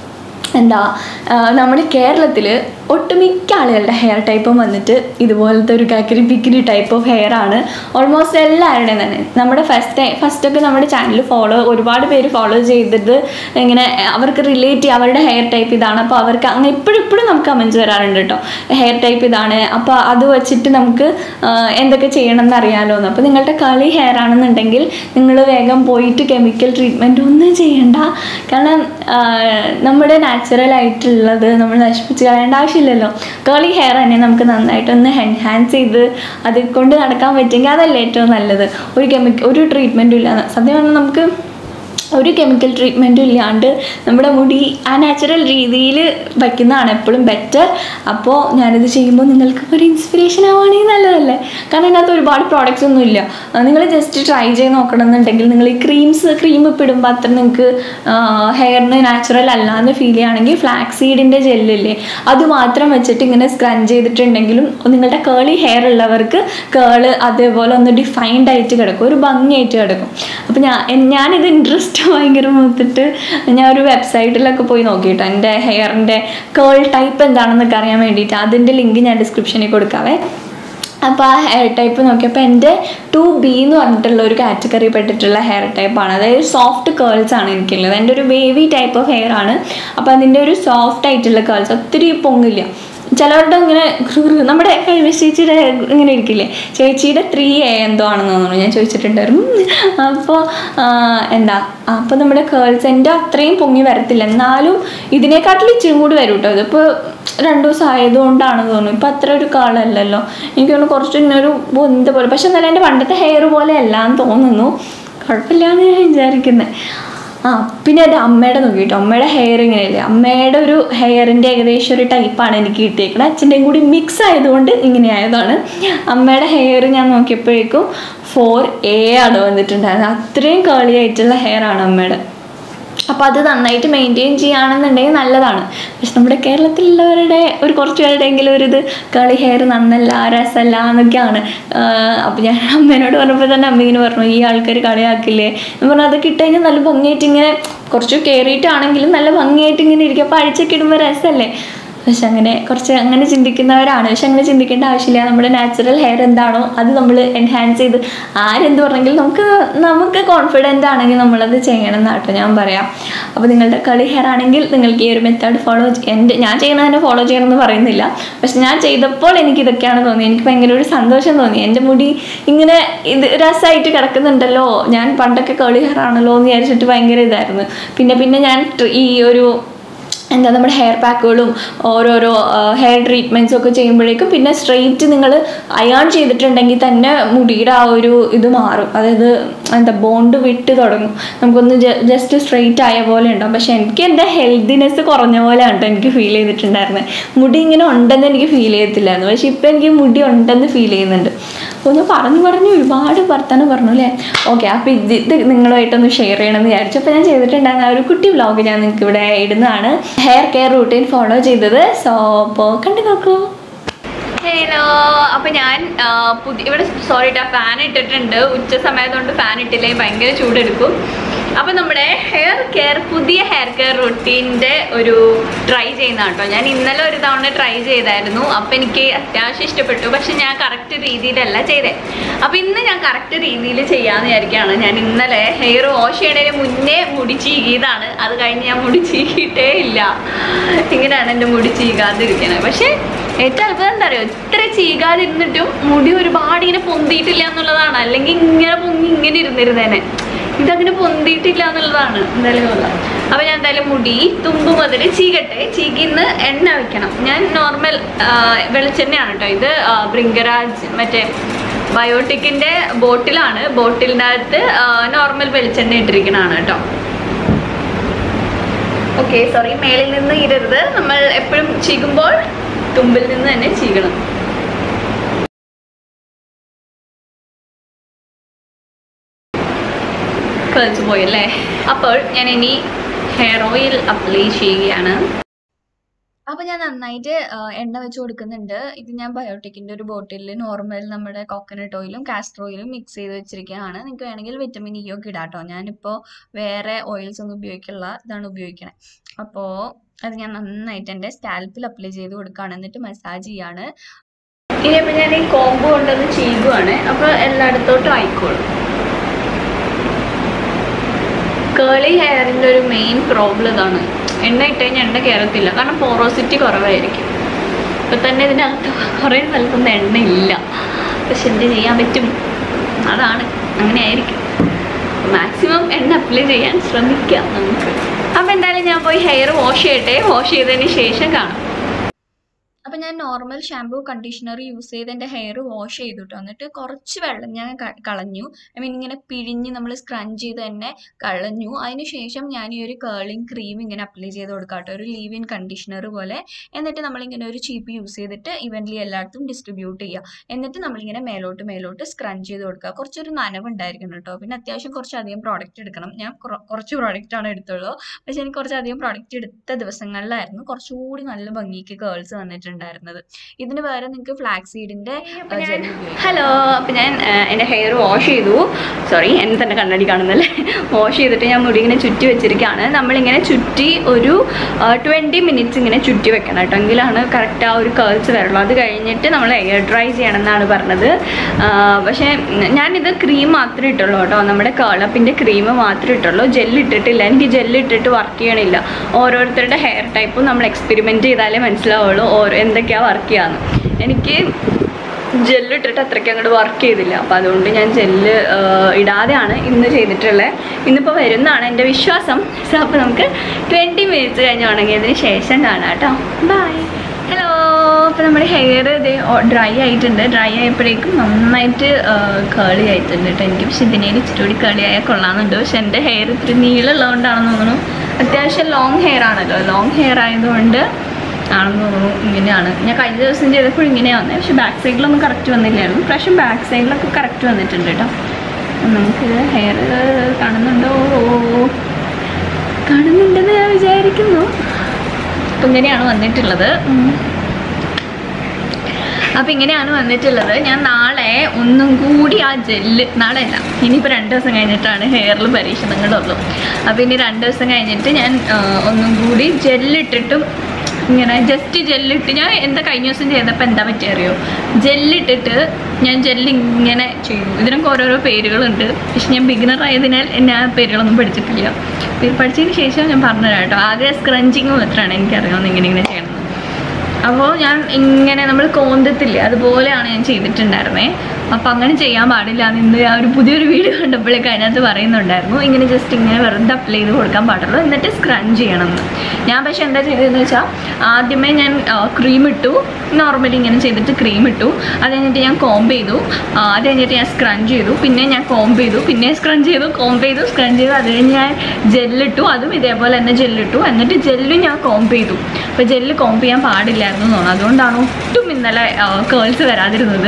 A: എന്താ ആ, നമ്മുടെ കേരളത്തിൽ ഒട്ടുമിക്ക ആളുകളുടെ ഹെയർ ടൈപ്പും വന്നിട്ട് ഇതുപോലത്തെ ഒരു കാക്കരി പിക്കിരി ടൈപ്പ് ഓഫ് ഹെയർ ആണ് ഓൾമോസ്റ്റ് എല്ലാവരുടെയും തന്നെ നമ്മുടെ ഫസ്റ്റ് ടൈം ഫസ്റ്റൊക്കെ നമ്മുടെ ചാനൽ ഫോളോ ഒരുപാട് പേര് ഫോളോ ചെയ്തിട്ട് ഇങ്ങനെ അവർക്ക് റിലേറ്റ് ചെയ്യുക അവരുടെ ഹെയർ ടൈപ്പ് ഇതാണ് അപ്പോൾ അവർക്ക് അങ്ങനെ ഇപ്പോഴും ഇപ്പോഴും നമുക്ക് കമൻസ് വരാറുണ്ട് കേട്ടോ ഹെയർ ടൈപ്പ് ഇതാണ് അപ്പോൾ അത് വെച്ചിട്ട് നമുക്ക് ആ, എന്തൊക്കെ ചെയ്യണം എന്ന് അറിയാമല്ലോ എന്ന് അപ്പോൾ നിങ്ങളുടെ കളി ഹെയർ ആണെന്നുണ്ടെങ്കിൽ നിങ്ങൾ വേഗം പോയിട്ട് കെമിക്കൽ ട്രീറ്റ്മെൻറ്റ് ഒന്നും ചെയ്യണ്ട കാരണം ആ, നമ്മുടെ നാച്ചുറൽ ആയിട്ടുള്ളത് നമ്മൾ നശിപ്പിച്ച് കളയേണ്ട ആവശ്യമില്ലല്ലോ കേളി ഹെയർ തന്നെ നമുക്ക് നന്നായിട്ടൊന്ന് എൻഹാൻസ് ചെയ്ത് അത് കൊണ്ട് നടക്കാൻ പറ്റുമെങ്കിൽ അതല്ലേ ഏറ്റവും നല്ലത് ഒരു കെമിക്കൽ ഒരു ട്രീറ്റ്മെൻറ്റും ഇല്ല സത്യം പറഞ്ഞാൽ നമുക്ക് ഒരു കെമിക്കൽ ട്രീറ്റ്മെൻറ്റും ഇല്ലാണ്ട് നമ്മുടെ മുടി ആ നാച്ചുറൽ രീതിയിൽ വയ്ക്കുന്നതാണ് എപ്പോഴും ബെറ്റർ അപ്പോൾ ഞാനിത് ചെയ്യുമ്പോൾ നിങ്ങൾക്ക് ഒരു ഇൻസ്പിറേഷൻ ആവുകയാണെങ്കിൽ നല്ലതല്ലേ കാരണം ഇതിനകത്ത് ഒരുപാട് പ്രോഡക്റ്റ്സ് ഒന്നും ഇല്ല നിങ്ങൾ ജസ്റ്റ് ട്രൈ ചെയ്ത് നോക്കണമെന്നുണ്ടെങ്കിൽ നിങ്ങൾ ഈ ക്രീംസ് ക്രീം ഇപ്പം ഇടുമ്പോൾ അത്ര നിങ്ങൾക്ക് ഹെയറിന് നാച്ചുറൽ അല്ലാന്ന് ഫീൽ ചെയ്യുകയാണെങ്കിൽ ഫ്ലാക്സ് സീഡിൻ്റെ ജെല്ലില്ലേ അത് മാത്രം വെച്ചിട്ട് ഇങ്ങനെ സ്ക്രഞ്ച് ചെയ്തിട്ടുണ്ടെങ്കിലും നിങ്ങളുടെ കേളി ഹെയർ ഉള്ളവർക്ക് കേള് അതേപോലെ ഒന്ന് ഡിഫൈൻഡ് ആയിട്ട് കിടക്കും ഒരു ഭംഗിയായിട്ട് കിടക്കും അപ്പോൾ ഞാൻ എൻ- ഞാനിത് ഇൻട്രസ്റ്റ് ഭയങ്കര മൂത്തിട്ട് ഞാൻ ഒരു വെബ്സൈറ്റിലൊക്കെ പോയി നോക്കിയിട്ടോ എൻ്റെ ഹെയറിൻ്റെ കേൾ ടൈപ്പ് എന്താണെന്നൊക്കെ അറിയാൻ വേണ്ടിയിട്ട് അതിൻ്റെ ലിങ്ക് ഞാൻ ഡിസ്ക്രിപ്ഷനിൽ കൊടുക്കാവേ അപ്പോൾ ആ ഹെയർ ടൈപ്പ് നോക്കിയപ്പോൾ എൻ്റെ ടു ബി എന്ന് പറഞ്ഞിട്ടുള്ള ഒരു കാറ്റഗറി പെട്ടിട്ടുള്ള ഹെയർ ടൈപ്പാണ് അതായത് സോഫ്റ്റ് കേൾസ് ആണ് എനിക്കുള്ളത് എൻ്റെ ഒരു വേവി ടൈപ്പ് ഓഫ് ഹെയർ ആണ് അപ്പോൾ അതിൻ്റെ ഒരു സോഫ്റ്റ് ആയിട്ടുള്ള കേൾസ് ഒത്തിരി പൊങ്ങില്ല ചിലവരുടെ ഇങ്ങനെ ഘൃ ഘൃ നമ്മുടെ കഴിവ് ചേച്ചിയുടെ ഇങ്ങനെ ഇരിക്കില്ലേ ചേച്ചിയുടെ ത്രീ എ എന്തോ ആണെന്ന് തോന്നുന്നു ഞാൻ ചോദിച്ചിട്ടുണ്ടായിരുന്നു അപ്പോൾ എന്താ അപ്പോൾ നമ്മുടെ കേൾസ് എൻ്റെ അത്രയും പൊങ്ങി വരത്തില്ല എന്നാലും ഇതിനെക്കാട്ടിലും ഇച്ചിരി കൂടി വരും കേട്ടോ ഇതിപ്പോൾ രണ്ടു ദിവസം ആയതുകൊണ്ടാണ് തോന്നുന്നു ഇപ്പം അത്ര ഒരു കാളല്ലല്ലോ എനിക്ക് തോന്നുന്നു കുറച്ച് ഇങ്ങനെ ഒരു ബൊന്ത പോലെ പക്ഷെ എന്നാലും എൻ്റെ പണ്ടത്തെ ഹെയർ പോലെ അല്ലാന്ന് തോന്നുന്നു കുഴപ്പമില്ലാന്ന് ഞാൻ വിചാരിക്കുന്നത് ആ പിന്നെ എൻ്റെ അമ്മയുടെ നോക്കിട്ടോ അമ്മയുടെ ഹെയർ ഇങ്ങനെയല്ലേ അമ്മയുടെ ഒരു ഹെയറിൻ്റെ ഏകദേശം ഒരു ടൈപ്പാണ് എനിക്ക് കിട്ടിയേക്കുന്നത് അച്ഛൻ്റെയും കൂടി മിക്സ് ആയതുകൊണ്ട് ഇങ്ങനെ ആയതാണ് അമ്മയുടെ ഹെയർ ഞാൻ നോക്കിയപ്പോഴേക്കും ഫോർ എ ആണ് വന്നിട്ടുണ്ടായിരുന്നത് അത്രയും കേളി ആയിട്ടുള്ള ഹെയർ ആണ് അമ്മയുടെ അപ്പോൾ അത് നന്നായിട്ട് മെയിൻറ്റെയിൻ ചെയ്യുകയാണെന്നുണ്ടെങ്കിൽ നല്ലതാണ് പക്ഷെ നമ്മുടെ കേരളത്തിലുള്ളവരുടെ ഒരു കുറച്ച് പേരുടെയെങ്കിലും ഒരു ഇത് കളി ഹെയർ നന്നല്ല രസമല്ല എന്നൊക്കെയാണ് അപ്പോൾ ഞാൻ അമ്മേനോട് പറഞ്ഞപ്പോൾ തന്നെ അമ്മ ഇങ്ങനെ പറഞ്ഞു ഈ ആൾക്കാർ കളിയാക്കില്ലേ എന്ന് പറഞ്ഞാൽ അതൊക്കെ ഇട്ട് കഴിഞ്ഞാൽ നല്ല ഭംഗിയായിട്ട് ഇങ്ങനെ കുറച്ച് കയറിയിട്ടാണെങ്കിലും നല്ല ഭംഗിയായിട്ട് ഇങ്ങനെ ഇരിക്കും അപ്പോൾ അഴിച്ചൊക്കെ ഇടുമ്പോൾ രസമല്ലേ പക്ഷെ അങ്ങനെ കുറച്ച് അങ്ങനെ ചിന്തിക്കുന്നവരാണ് പക്ഷെ അങ്ങനെ ചിന്തിക്കേണ്ട ആവശ്യമില്ല നമ്മുടെ നാച്ചുറൽ ഹെയർ എന്താണോ അത് നമ്മൾ എൻഹാൻസ് ചെയ്ത് ആരെന്ത് പറഞ്ഞെങ്കിലും നമുക്ക് നമുക്ക് കോൺഫിഡൻ്റ് ആണെങ്കിൽ നമ്മളത് ചെയ്യണം എന്നാട്ടോ ഞാൻ പറയാം അപ്പോൾ നിങ്ങളുടെ കളി ഹെയർ ആണെങ്കിൽ നിങ്ങൾക്ക് ഈ ഒരു മെത്തേഡ് ഫോളോ എൻ്റെ ഞാൻ ചെയ്യുന്നതിനെ ഫോളോ ചെയ്യണമെന്ന് പറയുന്നില്ല പക്ഷെ ഞാൻ ചെയ്തപ്പോൾ എനിക്ക് ഇതൊക്കെയാണ് തോന്നിയത് എനിക്ക് ഭയങ്കര ഒരു സന്തോഷം തോന്നി എൻ്റെ മുടി ഇങ്ങനെ ഇത് രസമായിട്ട് കിടക്കുന്നുണ്ടല്ലോ ഞാൻ പണ്ടൊക്കെ കളി ഹെയർ ആണല്ലോ എന്ന് വിചാരിച്ചിട്ട് ഭയങ്കര ഇതായിരുന്നു പിന്നെ പിന്നെ ഞാൻ ട്ര- ഈ ഒരു എന്താ നമ്മുടെ ഹെയർ പാക്കുകളും ഓരോരോ ഹെയർ ട്രീറ്റ്മെൻറ്റ്സും ഒക്കെ ചെയ്യുമ്പോഴേക്കും പിന്നെ സ്ട്രെയിറ്റ് നിങ്ങൾ അയാൺ ചെയ്തിട്ടുണ്ടെങ്കിൽ തന്നെ മുടിയുടെ ആ ഒരു ഇത് മാറും അതായത് എന്താ ബോണ്ട് വിട്ട് തുടങ്ങും നമുക്കൊന്ന് ജസ്റ്റ് സ്ട്രെയിറ്റ് ആയ പോലെ ഉണ്ടാവും പക്ഷെ എനിക്ക് എൻ്റെ ഹെൽത്തിനെസ് കുറഞ്ഞ പോലെയാണ് ട്ടോ എനിക്ക് ഫീൽ ചെയ്തിട്ടുണ്ടായിരുന്നത് മുടി ഇങ്ങനെ ഉണ്ടെന്ന് എനിക്ക് ഫീൽ ചെയ്യത്തില്ലായിരുന്നു പക്ഷെ ഇപ്പം എനിക്ക് മുടി ഉണ്ടെന്ന് ഫീൽ ചെയ്യുന്നുണ്ട് അപ്പോൾ ഞാൻ പറഞ്ഞു പറഞ്ഞു ഒരുപാട് വർത്തമാനം പറഞ്ഞു അല്ലേ ഓക്കെ അപ്പോൾ ഇത് ഇത് നിങ്ങളുമായിട്ടൊന്ന് ഷെയർ ചെയ്യണമെന്ന് വിചാരിച്ചു അപ്പോൾ ഞാൻ ചെയ്തിട്ടുണ്ടായിരുന്ന ആ ഒരു കുട്ടി വ്ലോഗ് ഞാൻ നിങ്ങൾക്ക് ഇവിടെ ഇടുന്നതാണ് ഹെയർ കെയർ റൂട്ടീൻ ഫോളോ ചെയ്തത് സോ അപ്പോൾ കണ്ടു നോക്കൂ ഹലോ അപ്പോൾ ഞാൻ ആ, പുതിയ ഇവിടെ സോറി ട്ടാ ഫാൻ ഇട്ടിട്ടുണ്ട് ഉച്ച സമയത്തുകൊണ്ട് ഫാൻ ഇട്ടില്ലേ ഭയങ്കര ചൂടെടുക്കും അപ്പോൾ നമ്മുടെ ഹെയർ കെയർ പുതിയ ഹെയർ കെയർ റുട്ടീൻ്റെ ഒരു ട്രൈ ചെയ്യുന്ന കേട്ടോ ഞാൻ ഇന്നലെ ഒരു തവണ ട്രൈ ചെയ്തായിരുന്നു അപ്പോൾ എനിക്ക് അത്യാവശ്യം ഇഷ്ടപ്പെട്ടു പക്ഷെ ഞാൻ കറക്റ്റ് രീതിയിലല്ല ചെയ്തേ അപ്പോൾ ഇന്ന് ഞാൻ കറക്റ്റ് രീതിയിൽ ചെയ്യാമെന്ന് വിചാരിക്കുകയാണ് ഞാൻ ഇന്നലെ ഹെയർ വാഷ് ചെയ്യണതിന് മുന്നേ മുടി ചീകിയതാണ് അത് കഴിഞ്ഞ് ഞാൻ മുടി ചീകിയിട്ടേ ഇല്ല ഇങ്ങനെയാണ് എൻ്റെ മുടി ചീകാതിരിക്കുന്നത് പക്ഷേ ഏറ്റവും അത്ഭുതം എന്താ അറിയോ ഇത്ര ചീകാതിരുന്നിട്ടും മുടി ഒരുപാട് ഇങ്ങനെ പൊന്തിയിട്ടില്ല എന്നുള്ളതാണ് അല്ലെങ്കിൽ ഇങ്ങനെ പൊങ്ങി ഇങ്ങനെ ഇരുന്നിരുന്നേനെ ഇതങ്ങനെ പൊന്തിയിട്ടില്ല എന്നുള്ളതാണ് എന്തായാലും കൊള്ളാം അപ്പോൾ ഞാൻ എന്തായാലും മുടി തുമ്പ് മുതൽ ചീകട്ടെ ചീകിന്ന് എണ്ണ വെക്കണം ഞാൻ നോർമൽ വെളിച്ചെണ്ണയാണ് കേട്ടോ ഇത് ആ, ഭൃംഗരാജ് മറ്റേ ബയോട്ടിക്കിൻ്റെ ബോട്ടിലാണ് ബോട്ടിലിൻ്റെ അകത്ത് നോർമൽ വെളിച്ചെണ്ണ ഇട്ടിരിക്കണതാണ് കേട്ടോ ഓക്കെ സോറി മേളിൽ നിന്ന് ഇരരുത് നമ്മൾ എപ്പോഴും ചീകുമ്പോൾ തുമ്പിൽ നിന്ന് തന്നെ ചീകണം കളിച്ചു പോയല്ലേ അപ്പോൾ ഞാൻ ഇനി ഹെയർ ഓയിൽ അപ്ലൈ ചെയ്യുകയാണ് അപ്പോൾ ഞാൻ നന്നായിട്ട് ആ, എണ്ണ വെച്ച് കൊടുക്കുന്നുണ്ട് ഇത് ഞാൻ ബയോട്ടിക്കിൻ്റെ ഒരു ബോട്ടിലിൽ നോർമൽ നമ്മുടെ കോക്കനട്ട് ഓയിലും കാസ്റ്റർ ഓയിലും മിക്സ് ചെയ്ത് വെച്ചിരിക്കുകയാണ് നിങ്ങൾക്ക് വേണമെങ്കിൽ വിറ്റമിൻ ഇ ഒക്കെ ഇടാം കേട്ടോ ഞാനിപ്പോൾ വേറെ ഓയിൽസ് ഒന്നും ഉപയോഗിക്കില്ല ഇതാണ് ഉപയോഗിക്കണേ അപ്പോൾ അത് ഞാൻ നന്നായിട്ട് എൻ്റെ സ്കാൽപ്പിൽ അപ്ലൈ ചെയ്ത് കൊടുക്കുകയാണ് എന്നിട്ട് മസാജ് ചെയ്യാണ് ഇനിയിപ്പോൾ ഞാൻ ഈ കോമ്പ് കൊണ്ടൊന്ന് ചെയ്യുകയാണ് അപ്പോൾ എല്ലായിടത്തോട്ടും ആയിക്കോളും കേളി ഹെയറിൻ്റെ ഒരു മെയിൻ പ്രോബ്ലം ഇതാണ് എണ്ണ ഇട്ട് കഴിഞ്ഞാൽ എണ്ണ കയറത്തില്ല കാരണം പോറോസിറ്റി കുറവായിരിക്കും ഇപ്പം തന്നെ ഇതിനകത്ത് കുറേ സ്ഥലത്തൊന്നും എണ്ണ ഇല്ല പക്ഷെ എന്ത് ചെയ്യാൻ പറ്റും അതാണ് അങ്ങനെ ആയിരിക്കും മാക്സിമം എണ്ണ അപ്ലൈ ചെയ്യാൻ ശ്രമിക്കാം നമുക്ക് അപ്പം എന്തായാലും ഞാൻ പോയി ഹെയർ വാഷ് ചെയ്യട്ടെ വാഷ് ചെയ്തതിന് ശേഷം കാണാം അപ്പം ഞാൻ നോർമൽ ഷാമ്പൂ കണ്ടീഷണർ യൂസ് ചെയ്ത് എൻ്റെ ഹെയർ വാഷ് ചെയ്തു കേട്ടോ എന്നിട്ട് കുറച്ച് വെള്ളം ഞാൻ ക- കളഞ്ഞു ഐ മീൻ ഇങ്ങനെ പിഴിഞ്ഞ് നമ്മൾ സ്ക്രഞ്ച് ചെയ്ത് തന്നെ കളഞ്ഞു അതിന് ശേഷം ഞാൻ ഈ ഒരു കേളിങ് ക്രീം ഇങ്ങനെ അപ്ലൈ ചെയ്ത് കൊടുക്കാം കേട്ടോ ഒരു ലീവ് ഇൻ കണ്ടീഷണർ പോലെ എന്നിട്ട് നമ്മളിങ്ങനെ ഒരു ചീപ്പ് യൂസ് ചെയ്തിട്ട് ഇവൻ്റ്ലി എല്ലായിടത്തും ഡിസ്ട്രിബ്യൂട്ട് ചെയ്യുക എന്നിട്ട് നമ്മളിങ്ങനെ മേലോട്ട് മേലോട്ട് സ്ക്രഞ്ച് ചെയ്ത് കൊടുക്കുക കുറച്ചൊരു നനവ് ഉണ്ടായിരിക്കണം കേട്ടോ പിന്നെ അത്യാവശ്യം കുറച്ചധികം പ്രോഡക്റ്റ് എടുക്കണം ഞാൻ കുറ- കുറച്ച് പ്രോഡക്റ്റ് ആണ് എടുത്തുള്ളൂ പക്ഷെ എനിക്ക് കുറച്ചധികം പ്രോഡക്റ്റ് എടുത്ത ദിവസങ്ങളിലായിരുന്നു കുറച്ചുകൂടി നല്ല ഭംഗിക്ക് കേൾസ് വന്നിട്ടുണ്ടായിരുന്നത് ഇതിന് വേറെ നിങ്ങൾക്ക് ഫ്ലാക്സ് സീഡിൻ്റെ ഹലോ അപ്പം ഞാൻ ആ, എൻ്റെ ഹെയർ വാഷ് ചെയ്തു സോറി എന്നെ തന്നെ കണ്ണടി കാണുന്നല്ലേ വാഷ് ചെയ്തിട്ട് ഞാൻ മുടി ഇങ്ങനെ ചുറ്റി വെച്ചിരിക്കുകയാണ് നമ്മളിങ്ങനെ ചുറ്റി ഒരു ട്വൻറ്റി മിനിറ്റ്സ് ഇങ്ങനെ ചുറ്റി വെക്കണം കേട്ടോ എങ്കിലാണ് കറക്റ്റ് ആ ഒരു കേൾസ് വരുള്ളൂ അത് കഴിഞ്ഞിട്ട് നമ്മൾ എയർ ഡ്രൈ ചെയ്യണം എന്നാണ് പറഞ്ഞത് ആ, പക്ഷേ ഉം, ഞാനിത് ക്രീം മാത്രമേ ഇട്ടുള്ളൂ കേട്ടോ നമ്മുടെ കേളപ്പിൻ്റെ ക്രീം മാത്രമേ ഇട്ടുള്ളൂ ജെല്ല് ഇട്ടിട്ടില്ല എനിക്ക് ജെല്ല് ഇട്ടിട്ട് വർക്ക് ചെയ്യണില്ല ഓരോരുത്തരുടെ ഹെയർ ടൈപ്പും നമ്മൾ എക്സ്പെരിമെൻറ്റ് ചെയ്താലേ മനസ്സിലാവുള്ളൂ ഓരോ എന്തൊക്കെയാണ് വർക്ക് ചെയ്യാന്ന് എനിക്ക് ജെല്ല് ഇട്ടിട്ട് അത്രയ്ക്ക് അങ്ങോട്ട് വർക്ക് ചെയ്തില്ല അപ്പോൾ അതുകൊണ്ട് ഞാൻ ജെല്ല് ഇടാതെയാണ് ഇന്ന് ചെയ്തിട്ടുള്ളത് ഇന്നിപ്പോൾ വരുന്നതാണ് എൻ്റെ വിശ്വാസം സോ അപ്പോൾ നമുക്ക് ട്വൻറ്റി മിനിറ്റ്സ് കഴിഞ്ഞ് ഉണങ്ങിയതിന് ശേഷം കാണാം കേട്ടോ ബൈ ഹലോ അപ്പോൾ നമ്മുടെ ഹെയർ ഇത് ഡ്രൈ ആയിട്ടുണ്ട് ഡ്രൈ ആയപ്പോഴേക്കും നന്നായിട്ട് കേളി ആയിട്ടുണ്ട് കേട്ടോ എനിക്ക് പക്ഷെ ഇതിനേൽ ഇച്ചിരി കൂടി കേളി ആയാൽ കൊള്ളാമെന്നുണ്ട് പക്ഷെ എൻ്റെ ഹെയർ ഇത്തിരി നീളമുള്ളതുകൊണ്ടാണെന്ന് തോന്നുന്നു അത്യാവശ്യം ലോങ് ഹെയർ ആണല്ലോ ലോങ് ഹെയർ ആയതുകൊണ്ട് ആണെന്ന് തോന്നുന്നു ഇങ്ങനെയാണ് ഞാൻ കഴിഞ്ഞ ദിവസം ചെയ്തപ്പോൾ ഇങ്ങനെയാണ് വന്നത് പക്ഷെ ബാക്ക് സൈഡിലൊന്നും കറക്റ്റ് വന്നില്ലായിരുന്നു പ്രാവശ്യം ബാക്ക് സൈഡിലൊക്കെ കറക്റ്റ് വന്നിട്ടുണ്ട് കേട്ടോ നമുക്ക് ഹെയർ കാണുന്നുണ്ടോ കാണുന്നുണ്ടെന്ന് ഞാൻ വിചാരിക്കുന്നു അപ്പം ഇങ്ങനെയാണ് വന്നിട്ടുള്ളത് ഉം. അപ്പം ഇങ്ങനെയാണ് വന്നിട്ടുള്ളത് ഞാൻ നാളെ ഒന്നും കൂടി ആ ജെല്ല് നാളെ അല്ല ഇനിയിപ്പോൾ രണ്ട് ദിവസം കഴിഞ്ഞിട്ടാണ് ഹെയറിൽ പരീക്ഷണങ്ങളുള്ളൂ അപ്പോൾ ഇനി രണ്ട് ദിവസം കഴിഞ്ഞിട്ട് ഞാൻ ആ, ഒന്നും കൂടി ജെല്ലിട്ടിട്ടും ഇങ്ങനെ ജസ്റ്റ് ജെല്ലിട്ട് ഞാൻ എന്താ കഴിഞ്ഞ ദിവസം ചെയ്തപ്പോൾ എന്താ പറ്റിയ അറിയോ ജെല്ലിട്ടിട്ട് ഞാൻ ജെല്ല് ഇങ്ങനെ ചെയ്തു ഇതിനൊക്കെ ഓരോരോ പേരുകളുണ്ട് പക്ഷെ ഞാൻ ബിഗിനർ ആയതിനാൽ ഞാൻ ആ പേരുകളൊന്നും പഠിച്ചിട്ടില്ല പേര് പഠിച്ചതിന് ശേഷം ഞാൻ പറഞ്ഞുതരാം കേട്ടോ ആകെ സ്ക്രഞ്ചിങ് മാത്രമാണ് എനിക്കറിയാവുന്നത് ഇങ്ങനെ ഇങ്ങനെ ചെയ്യണമെന്ന് അപ്പോൾ ഞാൻ ഇങ്ങനെ നമ്മൾ കോന്തത്തില്ലേ അതുപോലെയാണ് ഞാൻ ചെയ്തിട്ടുണ്ടായിരുന്നേ അപ്പോൾ അങ്ങനെ ചെയ്യാൻ പാടില്ല എന്ന് ഇന്ന് ആ ഒരു പുതിയൊരു വീഡിയോ കണ്ടപ്പോഴേക്ക് അതിനകത്ത് പറയുന്നുണ്ടായിരുന്നു ഇങ്ങനെ ജസ്റ്റ് ഇങ്ങനെ വെറുതെ അപ്ലൈ ചെയ്ത് കൊടുക്കാൻ പാടുള്ളൂ എന്നിട്ട് സ്ക്രഞ്ച് ചെയ്യണം എന്ന് ഞാൻ പക്ഷെ എന്താ ചെയ്തതെന്ന് വെച്ചാൽ ആദ്യമേ ഞാൻ ക്രീം ഇട്ടു നോർമലി ഇങ്ങനെ ചെയ്തിട്ട് ക്രീം ഇട്ടു അത് കഴിഞ്ഞിട്ട് ഞാൻ കോംബ് ചെയ്തു ആ, അത് കഴിഞ്ഞിട്ട് ഞാൻ സ്ക്രഞ്ച് ചെയ്തു പിന്നെ ഞാൻ കോംബ് ചെയ്തു പിന്നെ സ്ക്രഞ്ച് ചെയ്തു കോംബ് ചെയ്തു സ്ക്രഞ്ച് ചെയ്തു അത് കഴിഞ്ഞ് ഞാൻ ജെല്ലിട്ടു അതും ഇതേപോലെ തന്നെ ജെല്ലിട്ടു എന്നിട്ട് ജെല്ലും ഞാൻ കോംബ് ചെയ്തു അപ്പോൾ ജെല്ല് കോംബ് ചെയ്യാൻ പാടില്ലായിരുന്നു എന്ന് തോന്നുന്നു അതുകൊണ്ടാണ് ഒട്ടും ഇന്നലെ കേൾസ് വരാതിരുന്നത്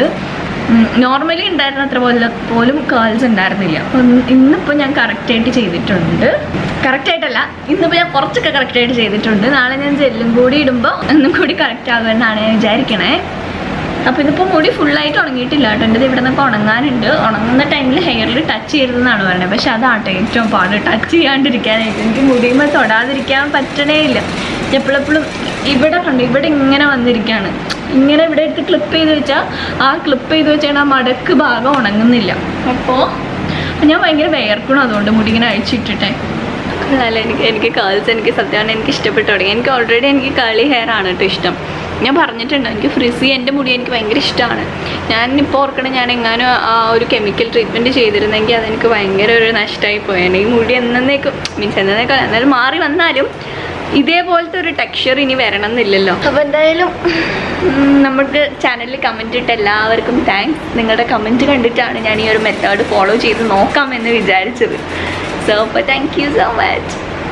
A: നോർമലി ഉണ്ടായിരുന്ന അത്ര പോലെ പോലും കേൾസ് ഉണ്ടായിരുന്നില്ല അപ്പം ഇന്നിപ്പോൾ ഞാൻ കറക്റ്റായിട്ട് ചെയ്തിട്ടുണ്ട് കറക്റ്റായിട്ടല്ല ഇന്നിപ്പോൾ ഞാൻ കുറച്ചൊക്കെ കറക്റ്റായിട്ട് ചെയ്തിട്ടുണ്ട് നാളെ ഞാൻ ജെല്ലും കൂടി ഇടുമ്പോൾ ഒന്നും കൂടി കറക്റ്റ് ആകുമെന്നാണ് ഞാൻ വിചാരിക്കണേ അപ്പോൾ ഇതിപ്പോൾ മുടി ഫുള്ളായിട്ട് ഉണങ്ങിയിട്ടില്ല കേട്ടോ എൻ്റെ ഇവിടെ നിന്നൊക്കെ ഉണങ്ങാനുണ്ട് ഉണങ്ങുന്ന ടൈമിൽ ഹെയറിൽ ടച്ച് ചെയ്യരുതെന്നാണ് പറയുന്നത് പക്ഷെ അതാട്ടോ ഏറ്റവും പാട് ടച്ച് ചെയ്യാണ്ടിരിക്കാനായിട്ട് എനിക്ക് മുടിയുമ്പോൾ തൊടാതിരിക്കാൻ പറ്റണേ ഇല്ല എപ്പോഴെപ്പോഴും ഇവിടെ കണ്ടു ഇവിടെ ഇങ്ങനെ വന്നിരിക്കുകയാണ് ഇങ്ങനെ ഇവിടെ എടുത്ത് ക്ലിപ്പ് ചെയ്ത് വെച്ചാൽ ആ ക്ലിപ്പ് ചെയ്ത് വെച്ചാൽ ആ മടക്ക് ഭാഗം ഉണങ്ങുന്നില്ല അപ്പോൾ ഞാൻ ഭയങ്കര വേർക്കണം അതുകൊണ്ട് മുടി ഇങ്ങനെ അഴിച്ചിട്ടിട്ടെ അല്ല എനിക്ക് എനിക്ക് കേൾസ് എനിക്ക് സത്യമാണ് എനിക്ക് ഇഷ്ടപ്പെട്ടു തുടങ്ങി എനിക്ക് ഓൾറെഡി എനിക്ക് കേളി ഹെയർ ആണ് കേട്ടോ ഇഷ്ടം ഞാൻ പറഞ്ഞിട്ടുണ്ട് എനിക്ക് ഫ്രിസി എൻ്റെ മുടി എനിക്ക് ഭയങ്കര ഇഷ്ടമാണ് ഞാൻ ഇപ്പോൾ ഓർക്കണം ഞാൻ എങ്ങാനും ആ ഒരു കെമിക്കൽ ട്രീറ്റ്മെൻറ്റ് ചെയ്തിരുന്നെങ്കിൽ അതെനിക്ക് ഭയങ്കര ഒരു നഷ്ടമായി പോയാണ് ഈ മുടി എന്നേക്കും മീൻസ് എന്നേക്കും എന്നാലും മാറി വന്നാലും ഇതേപോലത്തെ ഒരു ടെക്സ്ചർ ഇനി വരണം എന്നില്ലല്ലോ അപ്പോൾ എന്തായാലും ഉം, നമുക്ക് ചാനലിൽ കമൻറ്റ് ഇട്ട് എല്ലാവർക്കും താങ്ക്സ് നിങ്ങളുടെ കമൻറ്റ് കണ്ടിട്ടാണ് ഞാൻ ഈ ഒരു മെത്തേഡ് ഫോളോ ചെയ്ത് നോക്കാമെന്ന് വിചാരിച്ചത് സോ അപ്പോൾ താങ്ക് യു സോ മച്ച്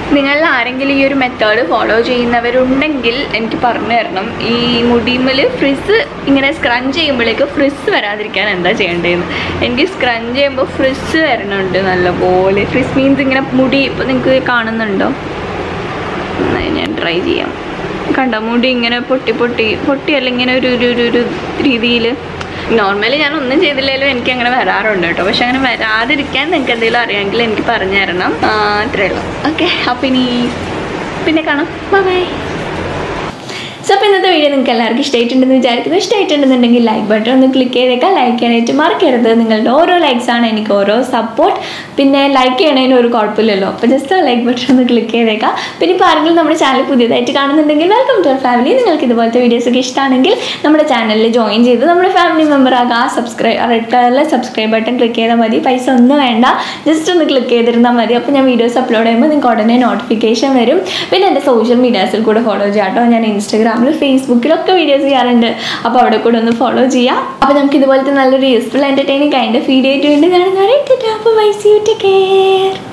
A: നിങ്ങളിൽ ആരെങ്കിലും ഈ ഒരു മെത്തേഡ് ഫോളോ ചെയ്യുന്നവരുണ്ടെങ്കിൽ എനിക്ക് പറഞ്ഞു തരണം ഈ മുടിമേൽ ഫ്രിസ് ഇങ്ങനെ സ്ക്രഞ്ച് ചെയ്യുമ്പോഴേക്ക് ഫ്രിസ് വരാതിരിക്കാൻ എന്താ ചെയ്യേണ്ടതെന്ന് എനിക്ക് സ്ക്രഞ്ച് ചെയ്യുമ്പോൾ ഫ്രിസ് വരണുണ്ട് നല്ലപോലെ ഫ്രിസ് മീൻസ് ഇങ്ങനെ മുടി ഇപ്പോൾ നിങ്ങൾക്ക് കാണുന്നുണ്ടോ എന്നാ ഞാൻ ട്രൈ ചെയ്യാം കണ്ടോ മുടി ഇങ്ങനെ പൊട്ടി പൊട്ടി പൊട്ടിയല്ല ഇങ്ങനെ ഒരു ഒരു ഒരു ഒരു രീതിയിൽ നോർമലി ഞാൻ ഒന്നും ചെയ്തില്ലെങ്കിലും എനിക്ക് അങ്ങനെ വരാറുണ്ട് കേട്ടോ പക്ഷെ അങ്ങനെ വരാതിരിക്കാൻ നിങ്ങൾക്ക് എന്തെങ്കിലും അറിയാമെങ്കിൽ എനിക്ക് പറഞ്ഞു തരണം ആ, അത്രേ ഉള്ളൂ ഓക്കെ അപ്പം ഇനി പിന്നെ കാണാം ബൈ സോ അപ്പോൾ ഇന്നത്തെ വീഡിയോ നിങ്ങൾക്ക് എല്ലാവർക്കും ഇഷ്ടമായിട്ടുണ്ടെന്ന് വിചാരിക്കുന്നു ഇഷ്ടമായിട്ടുണ്ടെന്നുണ്ടെങ്കിൽ ലൈക്ക് ബട്ടൺ ഒന്ന് ക്ലിക്ക് ചെയ്തേക്കാം ലൈക്ക് ചെയ്യാനായിട്ട് മറക്കരുത് നിങ്ങളുടെ ഓരോ likes ആണ് എനിക്ക് ഓരോ സപ്പോർട്ട് പിന്നെ ലൈക്ക് ചെയ്യണതിന് ഒരു കുഴപ്പമില്ലല്ലോ അപ്പോൾ ജസ്റ്റ് ലൈക്ക് ബട്ടൺ ഒന്ന് ക്ലിക്ക് ചെയ്തേക്കാം പിന്നെ ഇപ്പോൾ ആരെങ്കിലും നമ്മുടെ ചാനൽ പുതിയതായിട്ട് കാണുന്നുണ്ടെങ്കിൽ വെൽക്കം ടു ഫാമിലി നിങ്ങൾക്ക് ഇതുപോലത്തെ വീഡിയോസ് ഒക്കെ ഇഷ്ടമാണെങ്കിൽ നമ്മുടെ ചാനലിൽ ജോയിൻ ചെയ്ത് നമ്മുടെ ഫാമിലി മെമ്പർ ആകുക ആ സബ്സ്ക്രൈബ് റെഡ് കളറിലെ സബ്സ്ക്രൈബ് ബട്ടൺ ക്ലിക്ക് ചെയ്താൽ മതി പൈസ ഒന്നും വേണ്ട ജസ്റ്റ് ഒന്ന് ക്ലിക്ക് ചെയ്തിരുന്നാൽ മതി അപ്പോൾ ഞാൻ വീഡിയോസ് അപ്ലോഡ് ചെയ്യുമ്പോൾ നിങ്ങൾക്ക് ഉടനെ നോട്ടിഫിക്കേഷൻ വരും പിന്നെ എൻ്റെ സോഷ്യൽ മീഡിയാസിൽ കൂടെ ഫോളോ ചെയ്യാം കേട്ടോ ഞാൻ ഇൻസ്റ്റാഗ്രാമിൽ ഫേസ്ബുക്കിലൊക്കെ വീഡിയോസ് ചെയ്യാറുണ്ട് അപ്പോൾ അവിടെ കൂടെ ഒന്ന് ഫോളോ ചെയ്യാം അപ്പോൾ നമുക്ക് ഇതുപോലത്തെ നല്ലൊരു useful entertaining kind of video ആയിട്ട് വീണ്ടും കാണുന്നവരെ അപ്പോൾ bye see you take care